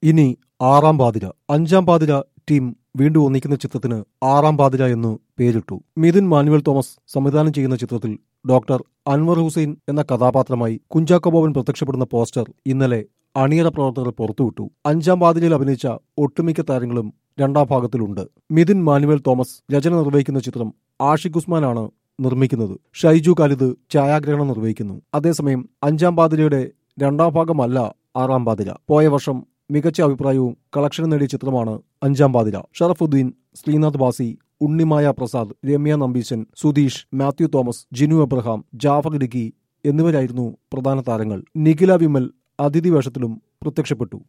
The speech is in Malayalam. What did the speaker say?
ഇനി ആറാം പാതിര അഞ്ചാം പാതിര ടീം വീണ്ടും ഒന്നിക്കുന്ന ചിത്രത്തിന് ആറാം പാതിര എന്ന് പേരിട്ടു മിഥുൻ മാനുവൽ തോമസ് സംവിധാനം ചെയ്യുന്ന ചിത്രത്തിൽ ഡോക്ടർ അൻവർ ഹുസൈൻ എന്ന കഥാപാത്രമായി കുഞ്ചാക്കോ ബോബൻ പ്രത്യക്ഷപ്പെടുന്ന പോസ്റ്റർ ഇന്നലെ അണിയറ പ്രവർത്തകർ പുറത്തുവിട്ടു അഞ്ചാം പാതിരയിൽ അഭിനയിച്ച ഒട്ടുമിക്ക താരങ്ങളും രണ്ടാം ഭാഗത്തിലുണ്ട് മിഥുൻ മാനുവൽ തോമസ് രചന നിർവഹിക്കുന്ന ചിത്രം ആഷിഖ് ഉസ്മാനാണ് നിർമ്മിക്കുന്നത് ഷൈജു കാലിദ് ഛായാഗ്രഹണം നിർവഹിക്കുന്നു അതേസമയം അഞ്ചാം പാതിരയുടെ രണ്ടാം ഭാഗമല്ല ആറാം പാതിര പോയ വർഷം മികച്ച അഭിപ്രായവും കളക്ഷനും നേടിയ ചിത്രമാണ് അഞ്ചാം പാതിര ഷറഫുദ്ദീൻ ശ്രീനാഥ് ബാസി ഉണ്ണിമായ പ്രസാദ് രമ്യ നമ്പീശൻ സുധീഷ് മാത്യു തോമസ് ജിനു എബ്രഹാം ജാഫർ ഇടുക്കി എന്നിവരായിരുന്നു പ്രധാന താരങ്ങൾ നിഖില വിമൽ അതിഥി വേഷത്തിലും പ്രത്യക്ഷപ്പെട്ടു